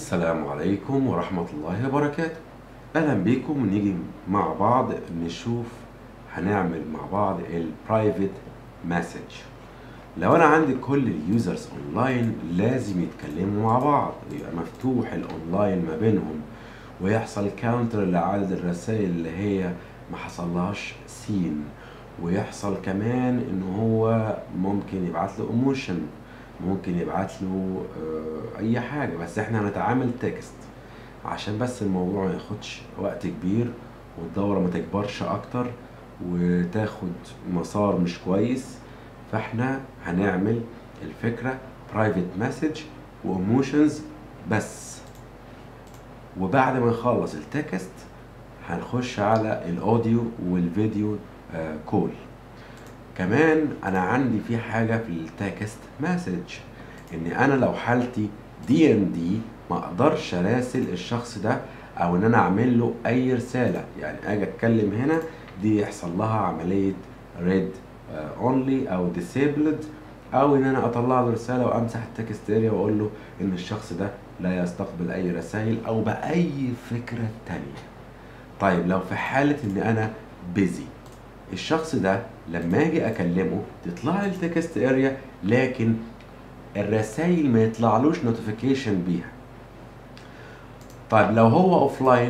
السلام عليكم ورحمة الله وبركاته أهلا بكم نيجي مع بعض نشوف هنعمل مع بعض البرايفت مسج لو أنا عندي كل اليوزرز أونلاين لازم يتكلموا مع بعض يبقى مفتوح الأونلاين ما بينهم ويحصل كاونتر لعدد الرسائل اللي هي ما حصلهاش سين ويحصل كمان ان هو ممكن يبعت له ايموشن ممكن يبعت له آه، اي حاجه بس احنا هنتعامل تكست عشان بس الموضوع ما ياخدش وقت كبير والدوره ما تكبرش اكتر وتاخد مسار مش كويس فاحنا هنعمل الفكره برايفت مسج وايموشنز بس وبعد ما نخلص التكست هنخش على الاوديو والفيديو آه كول كمان انا عندي في حاجه في التكست مسج ان انا لو حالتي دي ان دي ما اقدرش اراسل الشخص ده او ان انا اعمل له اي رساله يعني اجي اتكلم هنا دي يحصل لها عمليه ريد اونلي او ديسيبلد او ان انا اطلع له رساله وامسح التكست اريا واقول له ان الشخص ده لا يستقبل اي رسائل او باي فكره تانية طيب لو في حاله ان انا بيزي الشخص ده لما اجي اكلمه تطلع لي التكست اريا لكن الرسائل ما يطلعلوش نوتيفيكيشن بيها طيب لو هو اوف لاين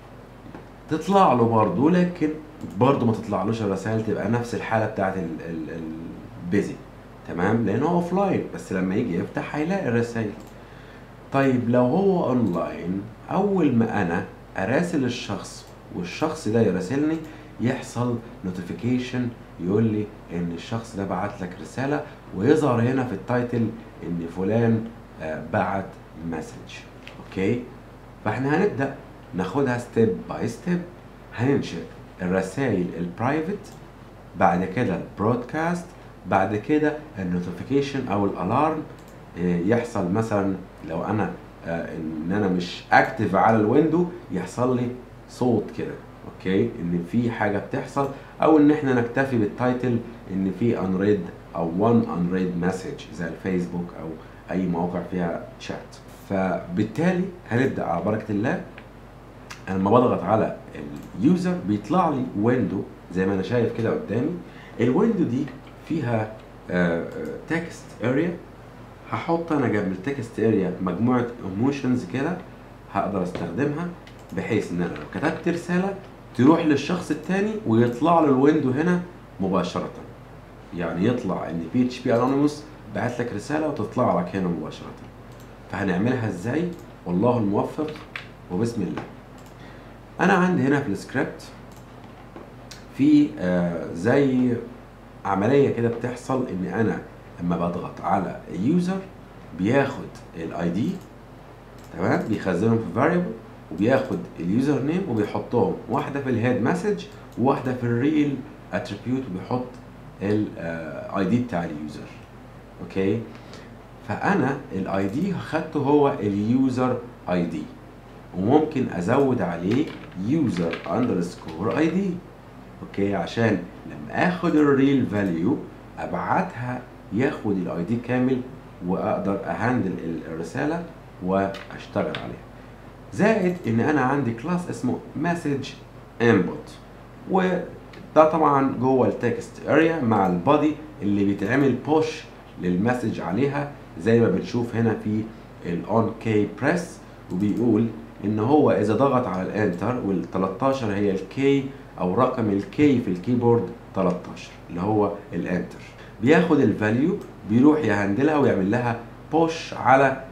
تطلع له برضه لكن برضه ما تطلعلوش الرسائل تبقى نفس الحاله بتاعت البيزي تمام لان هو اوف لاين بس لما يجي يفتح هيلاقي الرسائل طيب لو هو اونلاين اول ما انا اراسل الشخص والشخص ده يراسلني يحصل نوتيفيكيشن يقول لي ان الشخص ده بعت لك رساله ويظهر هنا في التايتل ان فلان آه، بعت مسج اوكي فاحنا هنبدا ناخدها ستيب باي ستيب هننشئ الرسائل البرايفت بعد كده البرودكاست بعد كده النوتيفيكيشن او الالارم آه، يحصل مثلا لو انا آه، ان انا مش اكتف على الويندو يحصل لي صوت كده اوكي ان في حاجه بتحصل او ان احنا نكتفي بالتايتل ان في انريد او وان انريد مسج زي الفيسبوك او اي مواقع فيها شات فبالتالي هنبدا على بركه الله انا لما بضغط على اليوزر بيطلع لي ويندو زي ما انا شايف كده قدامي الويندو دي فيها تكست اريا هحط انا جنب التكست اريا مجموعه ايموشنز كده هقدر استخدمها بحيث ان انا لو كتبت رساله تروح للشخص التاني ويطلع له الويندو هنا مباشره يعني يطلع ان بي اتش بي انونيموس بعت لك رساله وتطلع لك هنا مباشره فهنعملها ازاي والله الموفق وبسم الله انا عندي هنا في السكريبت في آه زي عمليه كده بتحصل ان انا لما بضغط على اليوزر بياخد الاي دي تمام بيخزنهم في فاريبل وبياخد اليوزر نيم وبيحطهم واحده في الهيد مسج وواحده في الريل اتريبيوت وبيحط الاي دي بتاع اليوزر اوكي فانا الاي دي خدته هو اليوزر اي دي وممكن ازود عليه يوزر اندرسكور اي دي اوكي عشان لما اخد الريل فاليو ابعتها ياخد الاي دي كامل واقدر اهندل الرساله واشتغل عليها زائد ان انا عندي كلاس اسمه مسج انبوت وده طبعا جوه التكست اريا مع البادي اللي بيتعمل بوش للمسج عليها زي ما بنشوف هنا في الاون كي بريس وبيقول ان هو اذا ضغط على الانتر وال 13 هي الكي او رقم الكي في الكيبورد 13 اللي هو الانتر بياخد الفاليو بيروح يهندلها ويعمل لها بوش على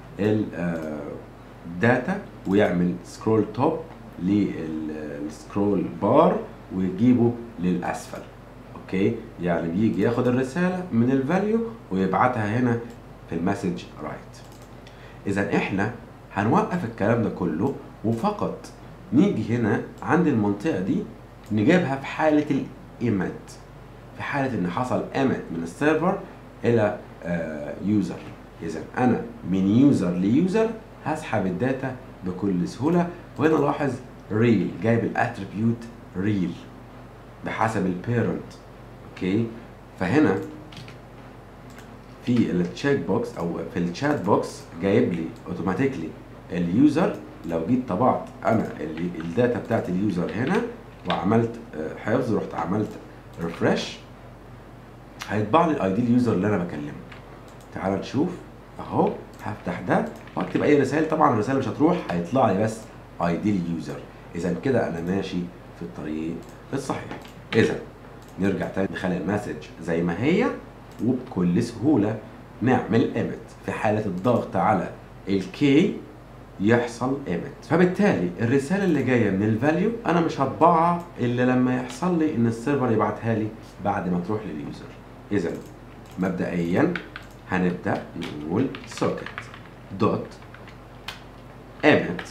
الداتا ويعمل سكرول توب للسكرول بار ويجيبه للاسفل اوكي يعني بيجي ياخد الرساله من الفاليو ويبعتها هنا في المسج رايت اذا احنا هنوقف الكلام ده كله وفقط نيجي هنا عند المنطقه دي نجيبها في حاله الايمت في حاله ان حصل ايمت من السيرفر الى يوزر اذا انا من يوزر ليوزر هسحب الداتا بكل سهوله وهنا لاحظ ريل جايب الاتريبيوت ريل بحسب البيرنت اوكي فهنا في التشيك بوكس او في الشات بوكس جايب لي اوتوماتيكلي اليوزر لو جيت طبعت انا ال- الداتا بتاعت اليوزر هنا وعملت آه، حفظ رحت عملت ريفرش هيطبع لي الاي دي اليوزر اللي انا بكلمه تعال نشوف اهو هفتح ده واكتب اي رسائل طبعا الرسائل مش هتروح هيطلع لي بس اي دي اليوزر اذا كده انا ماشي في الطريق الصحيح اذا نرجع تاني نخلي المسج زي ما هي وبكل سهوله نعمل ايمت في حاله الضغط على الكي يحصل ايمت فبالتالي الرساله اللي جايه من الفاليو انا مش هطبعها الا لما يحصل لي ان السيرفر يبعتها لي بعد ما تروح لليوزر اذا مبدئيا هنبدا نقول socket دوت emit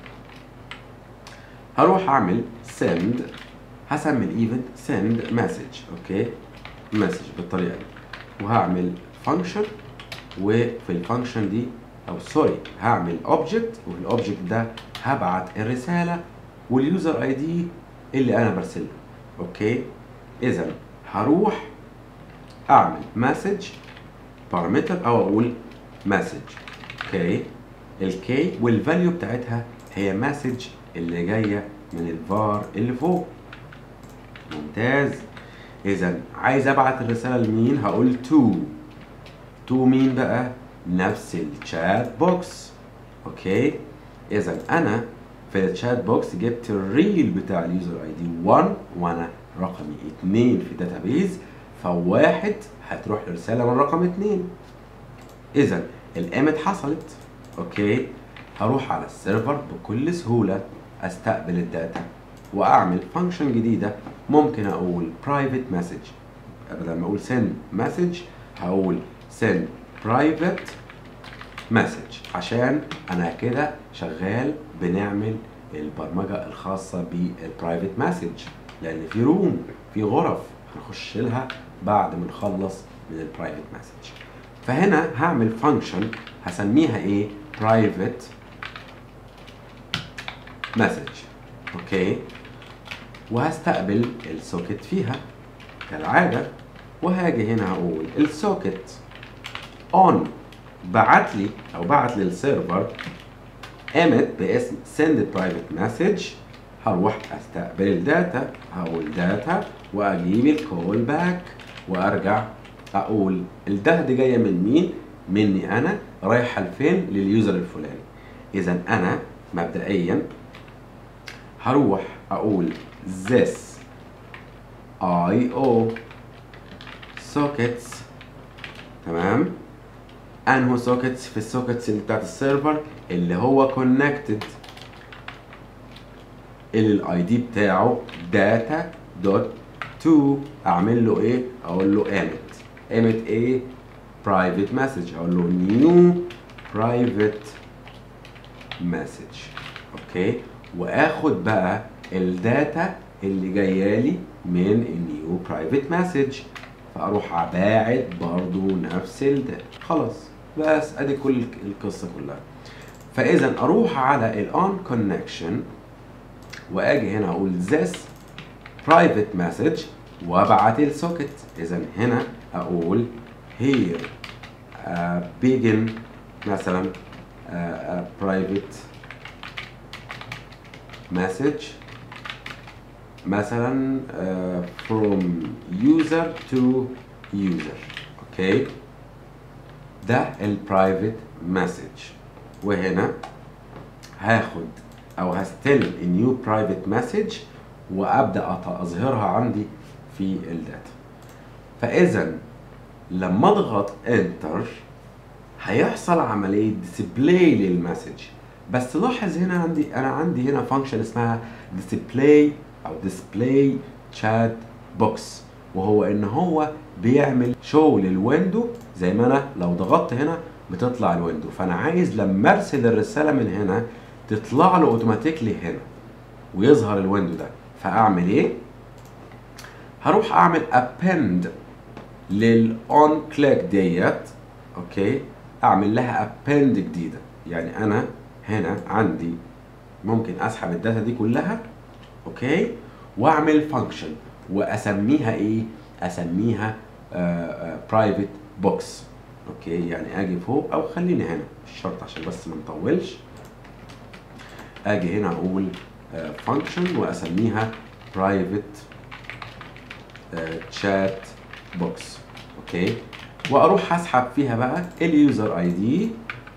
هروح اعمل send هسمي الايفنت send message اوكي message بالطريقه دي وهعمل function وفي الفانكشن دي او سوري هعمل اوبجكت وفي الاوبجكت ده هبعت الرساله واليوزر اي دي اللي انا برسله اوكي اذا هروح اعمل مسج بارامتر او اقول مسج اوكي الكي والفاليو بتاعتها هي مسج اللي جايه من الفار اللي فوق ممتاز اذا عايز ابعت الرساله لمين هقول تو تو مين بقى نفس الشات بوكس اوكي اذا انا في الشات بوكس جبت الريل بتاع اليوزر اي دي 1 وانا رقمي 2 في الداتابيز فواحد هتروح لرساله من رقم 2 اذا الايمت حصلت اوكي هروح على السيرفر بكل سهوله استقبل الداتا واعمل فانكشن جديده ممكن اقول private message بدل ما اقول send message هقول send private message عشان انا كده شغال بنعمل البرمجه الخاصه بالبرايفت مسج لان في روم في غرف هنخش لها بعد ما نخلص من البرايفت مسج فهنا هعمل فانكشن هسميها ايه private message اوكي وهستقبل السوكت فيها كالعاده وهاجي هنا هقول السوكت اون بعت لي او بعت للسيرفر ايمت باسم send private message هروح استقبل الداتا هقول داتا واجيب الكول باك وارجع اقول الداتا دي جايه من مين مني انا رايحه لفين لليوزر الفلاني اذا انا مبدئيا هروح اقول this IO sockets تمام انهو سوكيتس في السوكيتس اللي بتاعت السيرفر اللي هو كونكتد اللي الاي دي بتاعه داتا دوت تو اعمل له ايه اقول له ايمت ايمت ايه برايفت مسج اقول له نيو برايفت مسج اوكي واخد بقى الداتا اللي جايه لي من النيو برايفت مسج فاروح باعت برضو نفس الداتا خلاص بس ادي كل القصه كلها فاذا اروح على الاون كونكشن واجي هنا اقول this private message وابعت السوكت اذا هنا اقول here uh, begin مثلا uh, uh, private message مثلا uh, from user to user اوكي ده البرايفت مسج وهنا هاخد او هستلم النيو برايفت مسج وابدا أط- اظهرها عندي في الداتا فاذا لما اضغط انتر هيحصل عمليه ديسبلاي للمسج بس لاحظ هنا عندي انا عندي هنا فانكشن اسمها ديسبلاي او ديسبلاي شات بوكس وهو ان هو بيعمل شو للويندو زي ما انا لو ضغطت هنا بتطلع الويندو فانا عايز لما ارسل الرساله من هنا تطلع له اوتوماتيكلي هنا ويظهر الويندو ده فاعمل ايه هروح اعمل append للاون كليك ديت اوكي اعمل لها append جديده يعني انا هنا عندي ممكن اسحب الداتا دي كلها اوكي واعمل فانكشن واسميها ايه اسميها برايفت بوكس اوكي يعني اجي فوق او خليني هنا مش شرط عشان بس ما نطولش اجي هنا اقول فانكشن واسميها برايفت تشات بوكس اوكي واروح اسحب فيها بقى اليوزر اي دي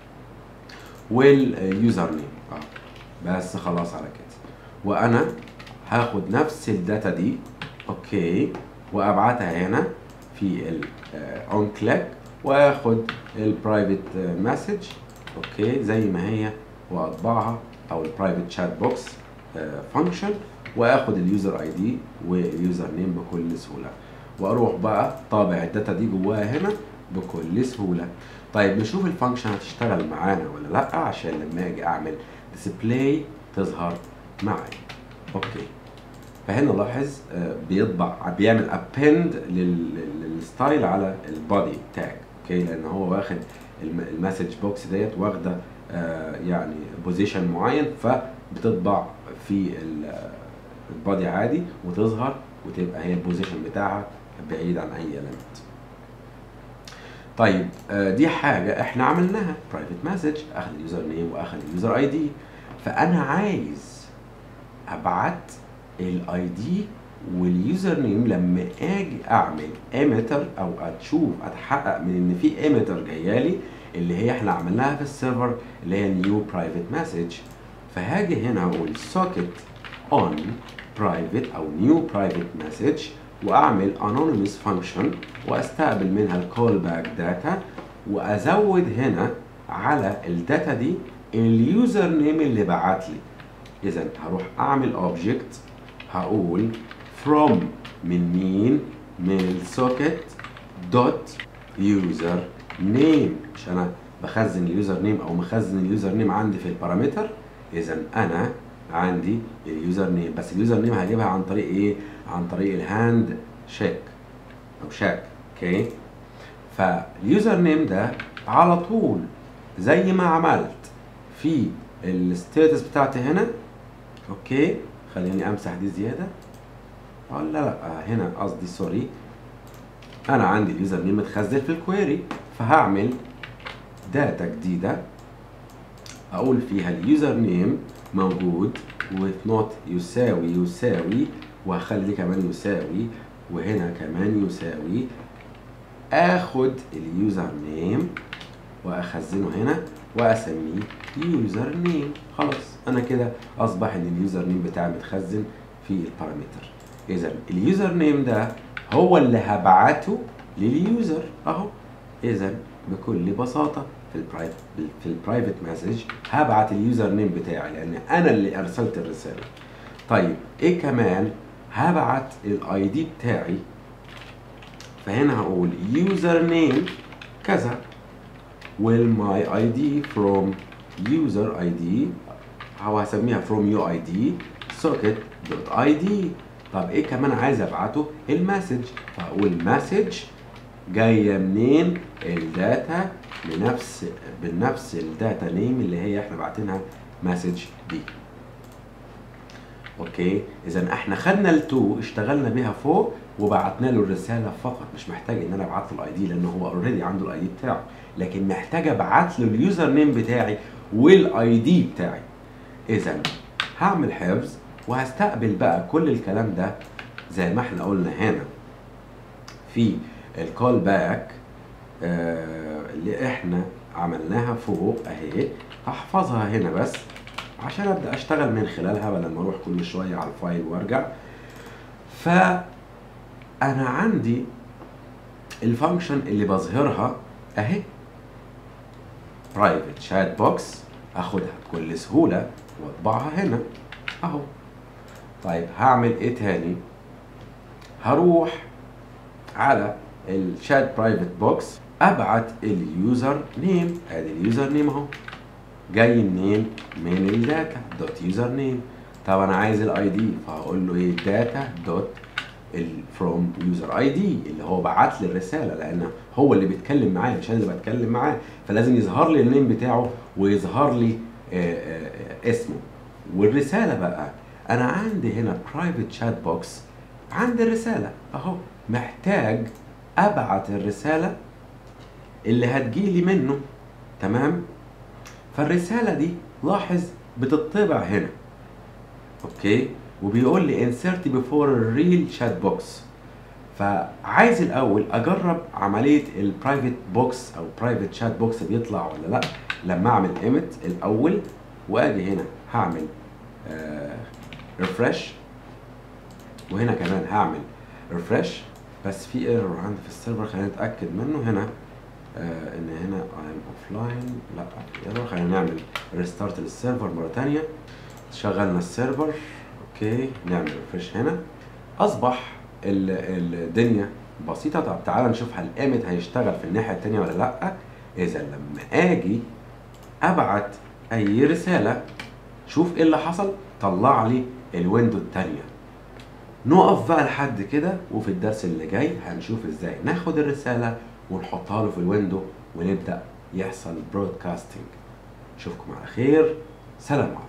واليوزر نيم اه بس خلاص على كده وانا هاخد نفس الداتا دي اوكي وابعتها هنا في الاون كليك واخد البرايفت مسج اوكي زي ما هي واطبعها او البرايفت شات بوكس فانكشن واخد اليوزر اي دي واليوزر نيم بكل سهوله واروح بقى طابع الداتا دي جواها هنا بكل سهوله طيب نشوف الفانكشن هتشتغل معانا ولا لا عشان لما اجي اعمل ديسبلاي تظهر معايا اوكي فهنا لاحظ بيطبع بيعمل ابند للستايل على البادي تاج اوكي لان هو واخد المسج بوكس ديت واخده يعني بوزيشن معين فبتطبع في البادي عادي وتظهر وتبقى هي البوزيشن بتاعها بعيد عن اي element طيب دي حاجه احنا عملناها برايفت مسج اخذ اليوزر نيم واخذ اليوزر اي دي فانا عايز ابعت الاي دي واليوزر نيم لما اجي اعمل ايميتر او اشوف اتحقق من ان في ايميتر جايه لي اللي هي احنا عملناها في السيرفر اللي هي نيو برايفت مسج فهاجي هنا اقول سوكت اون برايفت او نيو برايفت مسج واعمل anonymous function واستقبل منها الكول باك داتا وازود هنا على الداتا دي اليوزر نيم اللي بعت لي اذا هروح اعمل اوبجكت هقول from من مين من السوكت دوت يوزر نيم مش انا بخزن اليوزر نيم او مخزن اليوزر نيم عندي في البارامتر اذا انا عندي اليوزر نيم بس اليوزر نيم هجيبها عن طريق ايه عن طريق الهاند شيك او شاك اوكي فاليوزر نيم ده على طول زي ما عملت في الستاتس بتاعتي هنا اوكي خليني امسح دي زياده ولا لا هنا قصدي سوري انا عندي اليوزر نيم متخزن في الكويري فهعمل داتا جديده اقول فيها اليوزر نيم موجود with not يساوي يساوي وهخلي دي كمان يساوي وهنا كمان يساوي اخد اليوزر نيم واخزنه هنا واسميه يوزر نيم خلاص انا كده اصبح ان اليوزر نيم بتاعي متخزن في البارامتر اذا اليوزر نيم ده هو اللي هبعته لليوزر اهو اذا بكل بساطه في البرايفت في البرايفت مسج هبعت اليوزر نيم بتاعي لان انا اللي ارسلت الرساله طيب ايه كمان هبعت الاي دي بتاعي فهنا هقول يوزر نيم كذا will my id from user id او هسميها from uid socket dot id طب ايه كمان عايز ابعته المسج فاقول مسج جايه منين الداتا بنفس بنفس الداتا نيم اللي هي احنا باعتينها مسج دي اوكي اذا احنا خدنا التو اشتغلنا بيها فوق وبعتنا له الرساله فقط مش محتاج ان انا ابعت له الاي دي لان هو اوريدي عنده الاي دي بتاعه لكن محتاج ابعت له اليوزر نيم بتاعي والاي دي بتاعي اذا هعمل حفظ وهستقبل بقى كل الكلام ده زي ما احنا قلنا هنا في الكول باك آه اللي احنا عملناها فوق اهي هحفظها هنا بس عشان ابدا اشتغل من خلالها بدل ما اروح كل شويه على الفايل وارجع ف انا عندي الفانكشن اللي بظهرها اهي برايفت شات بوكس اخدها بكل سهوله واطبعها هنا اهو طيب هعمل ايه تاني هروح على الشات برايفت بوكس ابعت اليوزر نيم ادي اليوزر نيم اهو جاي منين من الداتا دوت يوزر نيم طب انا عايز الاي دي فهقول له ايه داتا دوت فروم يوزر اي دي اللي هو بعت لي الرساله لان هو اللي بيتكلم معايا مش انا اللي بتكلم معاه فلازم يظهر لي النيم بتاعه ويظهر لي آآ آآ اسمه والرساله بقى انا عندي هنا برايفت شات بوكس عندي الرساله اهو محتاج ابعت الرساله اللي هتجيلي منه تمام فالرساله دي لاحظ بتطبع هنا اوكي وبيقول لي insert before real chat box فعايز الاول اجرب عمليه البرايفت بوكس او برايفت شات بوكس بيطلع ولا لا لما اعمل ايمت الاول واجي هنا هعمل ريفرش وهنا كمان هعمل ريفرش بس في ايرور عندي في السيرفر خلينا نتاكد منه هنا آه ان هنا I'm offline لا في ايرور خلينا نعمل ريستارت للسيرفر مره ثانيه شغلنا السيرفر اوكي نعمل ريفرش هنا اصبح ال- الدنيا بسيطه طب تعالى نشوف هل ايمت هيشتغل في الناحيه الثانيه ولا لا اذا لما اجي ابعت اي رساله شوف ايه اللي حصل طلع لي الويندو الثانيه نقف بقى لحد كده وفي الدرس اللي جاي هنشوف ازاي ناخد الرساله ونحطها له في الويندو ونبدا يحصل برودكاستنج اشوفكم على خير سلام عليكم